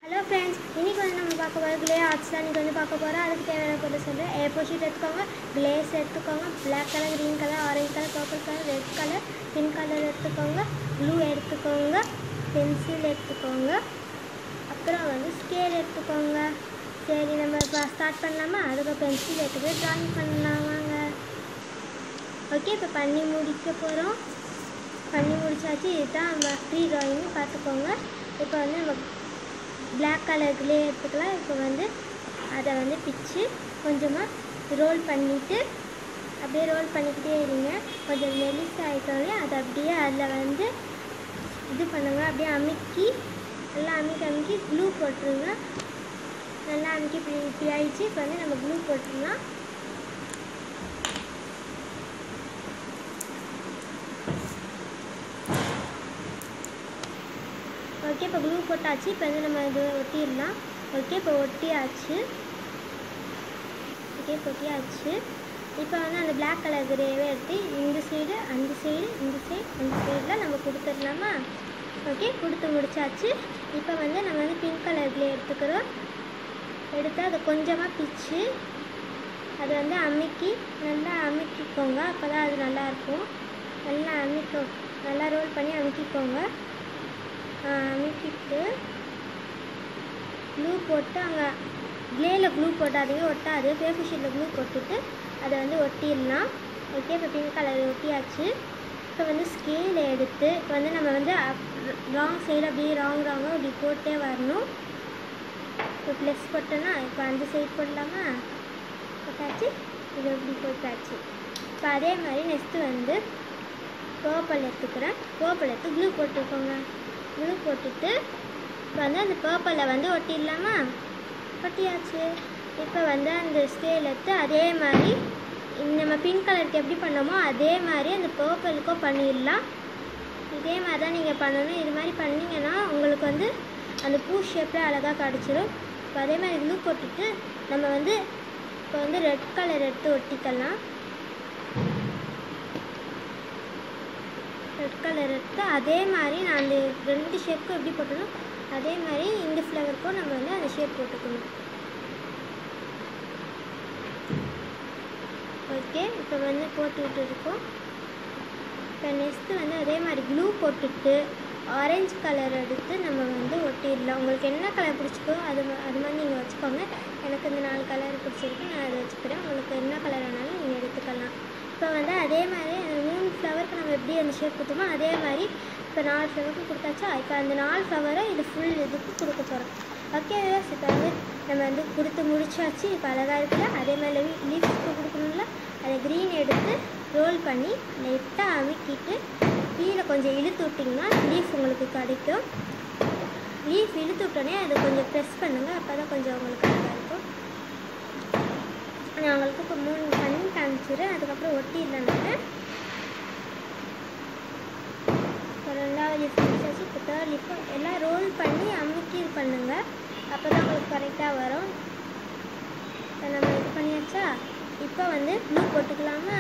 hello friends இன்றைக்கி வந்து நம்ம பார்க்க போகிற கிளே ஆர்ட்ஸ் தான் இன்றைக்கி வந்து பார்க்க போகிறோம் அதுக்கு தேவையான பொருள் சொல்கிறேன் ஏ ஷீட் எடுத்துக்கோங்க கிளேஸ் எடுத்துக்கோங்க black colour green colour orange colour purple colour red colour pink colour எடுத்துக்கோங்க ப்ளூ எடுத்துக்கோங்க பென்சில் எடுத்துக்கோங்க அப்புறம் வந்து ஸ்கேல் எடுத்துக்கோங்க சரி நம்ம இப்போ ஸ்டார்ட் பண்ணலாமா அதுக்கு பென்சில் எடுத்துக்கிட்டு ட்ராயிங் பண்ணலாம் வாங்க ஓகே இப்போ பண்ணி முடிக்க போகிறோம் பண்ணி முடிச்சாச்சு இதுதான் நம்ம ப்ரீ ட்ராயிங்னு பார்த்துக்கோங்க இப்போ வந்து நம்ம பிளாக் கலர் கிளே எடுத்துக்கலாம் இப்போ வந்து அதை வந்து பிச்சு கொஞ்சமாக ரோல் பண்ணிவிட்டு அப்படியே ரோல் பண்ணிக்கிட்டே இருங்க கொஞ்சம் மெலிஸ் ஆகிட்டோன்னே அதை அப்படியே அதில் வந்து இது பண்ணுங்க அப்படியே அமுக்கி நல்லா அமுக்கி அமுக்கி க்ளூ போட்டுருங்க நல்லா அமுக்கி இப்படி இப்படி ஆயிடுச்சு இப்போ வந்து நம்ம க்ளூ போட்டுடலாம் ஓகே இப்போ க்ளூ போட்டாச்சு இப்போ வந்து நம்ம இது ஒட்டிடலாம் ஓகே இப்போ ஒட்டியாச்சு ஓகே இப்போ ஒட்டியாச்சு இப்போ வந்து அந்த பிளாக் கலர் கிரேவே எடுத்து இந்த சைடு அந்த சைடு இந்த சைடு அந்த சைடில் நம்ம கொடுத்துடலாமா ஓகே கொடுத்து முடிச்சாச்சு இப்போ வந்து நம்ம வந்து பிங்க் கலர் கிளே எடுத்துக்கிறோம் எடுத்து அதை கொஞ்சமாக பிச்சு அதை வந்து அமுக்கி நல்லா அமுக்கிக்கோங்க அப்போ தான் அது நல்லாயிருக்கும் நல்லா அமுக்க நல்லா ரோல் பண்ணி அமுக்கிக்கோங்க அமுக்கிட்டு க்ளூ போட்டு அங்கே க்ளேயில் க்ளூ போட்டாதீங்க ஒட்டாது பேப்பர் ஷீட்டில் க்ளூ போட்டுட்டு அதை வந்து ஒட்டிடலாம் ஓகே இப்போ பிங்க் கலர் ஒட்டியாச்சு இப்போ வந்து ஸ்கேல் எடுத்து இப்போ வந்து நம்ம வந்து ராங் சைடு அப்படியே ராங் ராங்காக இப்படி போட்டே வரணும் இப்போ ப்ளஸ் போட்டோன்னா இப்போ அந்த சைடு போடலாமா போட்டாச்சு இது இப்படி போட்டாச்சு இப்போ அதே மாதிரி நெக்ஸ்ட்டு வந்து பர்பிள் எடுத்துக்கிறேன் பர்பிள் எடுத்து க்ளூ போட்டுக்கோங்க க்ளூ போட்டுட்டு இப்போ வந்து அந்த பர்பிளை வந்து ஒட்டிடலாமா ஒட்டியாச்சு இப்போ வந்து அந்த ஸ்கேல் எடுத்து அதே மாதிரி நம்ம பிங்க் கலருக்கு எப்படி பண்ணோமோ அதே மாதிரி அந்த பர்பிளுக்கும் பண்ணிடலாம் இதே மாதிரி தான் நீங்கள் பண்ணணும் இது மாதிரி பண்ணிங்கன்னா உங்களுக்கு வந்து அந்த பூ ஷேப்பில் அழகாக கிடச்சிரும் இப்போ அதே மாதிரி க்ளூ போட்டுட்டு நம்ம வந்து இப்போ வந்து ரெட் கலர் எடுத்து ஒட்டிக்கலாம் ரெட் கலர் எடுத்து அதே மாதிரி நான் அந்த ரெண்டு ஷேப்புக்கும் எப்படி போட்டணும் அதே மாதிரி இந்த ஃப்ளவருக்கும் நம்ம வந்து அந்த ஷேப் போட்டுக்கணும் ஓகே இப்போ வந்து போட்டு விட்டுருக்கோம் இப்போ நெக்ஸ்ட்டு வந்து அதே மாதிரி க்ளூ போட்டுட்டு ஆரஞ்சு கலர் எடுத்து நம்ம வந்து ஒட்டிடலாம் உங்களுக்கு என்ன கலர் பிடிச்சிக்கோ அது மா- அது மாதிரி நீங்கள் வச்சுக்கோங்க எனக்கு இந்த நாலு கலர் பிடிச்சிருக்கு நான் அதை வச்சுக்கிறேன் உங்களுக்கு என்ன கலர் வேணாலும் நீங்கள் எடுத்துக்கலாம் இப்போ வந்து அதே மாதிரி அந்த மூணு ஃப்ளவருக்கு நம்ம எப்படி அந்த ஷேப் கொடுத்தோமோ அதே மாதிரி இப்போ நாலு ஃப்ளவருக்கு கொடுத்தாச்சா இப்போ அந்த நாலு ஃப்ளவரை இது ஃபுல் இதுக்கு கொடுக்க போகிறோம் ஓகே இப்போ வந்து நம்ம வந்து கொடுத்து முடிச்சாச்சு இப்போ அழகாக இருக்குல்ல அதே மாதிரி லீஃப்க்கு கொடுக்கணும்ல அதை க்ரீன் எடுத்து ரோல் பண்ணி லைட்டாக அமுக்கிட்டு கீழே கொஞ்சம் இழுத்து விட்டிங்கன்னா லீஃப் உங்களுக்கு கிடைக்கும் லீஃப் இழுத்து விட்டோன்னே அதை கொஞ்சம் ப்ரெஸ் பண்ணுங்கள் அப்போ தான் கொஞ்சம் உங்களுக்கு அழகாக இருக்கும் நான் உங்களுக்கு இப்போ மூணு பண்ணி காமிச்சிடுறேன் அதுக்கப்புறம் ஒட்டிடலாம் நான் இப்போ ரெண்டாவது லீஃப் முடிச்சாச்சு இப்போ தேர்ட் லீஃப் எல்லாம் ரோல் பண்ணி அமுக்கி இது பண்ணுங்கள் அப்போ தான் உங்களுக்கு கரெக்டாக வரும் இப்போ நம்ம இது பண்ணியாச்சா இப்போ வந்து ப்ளூ போட்டுக்கலாமா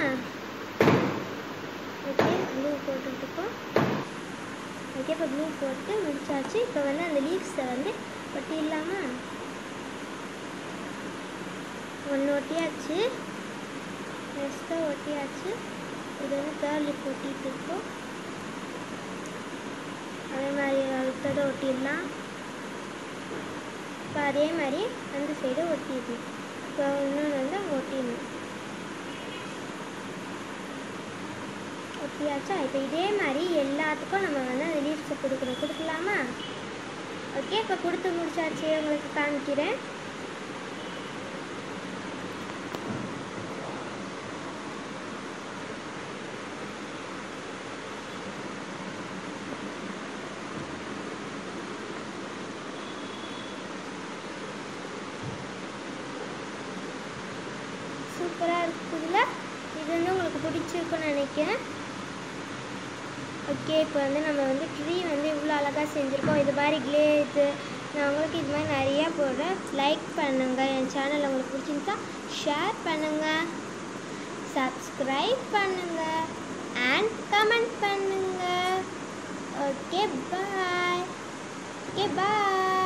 ஓகே ப்ளூ போட்டுட்டுருக்கோம் ஓகே இப்போ ப்ளூ போட்டு முடிச்சாச்சு இப்போ வந்து அந்த லீவ்ஸை வந்து ஒட்டிடலாமா ஒன்று ஒட்டியாச்சு நெக்ஸ்ட்டாக ஒட்டியாச்சு இது வந்து தேர்ட் லீஃப் ஒட்டிட்டு இருக்கோம் அதே மாதிரி அடுத்ததை ஒட்டிடலாம் இப்போ அதே மாதிரி அந்த சைடு ஒட்டிடணும் இப்போ இன்னொன்று வந்து அங்கே ஒட்டிடணும் ஒட்டியாச்சா இப்போ இதே மாதிரி எல்லாத்துக்கும் நம்ம வந்து அந்த லீவ்ஸை கொடுக்கணும் கொடுக்கலாமா ஓகே இப்போ கொடுத்து முடிச்சாச்சு உங்களுக்கு காமிக்கிறேன் சூப்பராக இருக்குதுல்ல இது வந்து உங்களுக்கு பிடிச்சிருக்குன்னு நினைக்கிறேன் ஓகே இப்போ வந்து நம்ம வந்து ட்ரீ வந்து இவ்வளோ அழகாக செஞ்சுருக்கோம் இது மாதிரி க்ளே இது நான் உங்களுக்கு இது மாதிரி நிறையா போடுறேன் லைக் பண்ணுங்கள் என் சேனல் உங்களுக்கு பிடிச்சிருந்தா ஷேர் பண்ணுங்கள் சப்ஸ்கிரைப் பண்ணுங்கள் அண்ட் கமெண்ட் பண்ணுங்கள் ஓகே பாய் ஓகே பாய்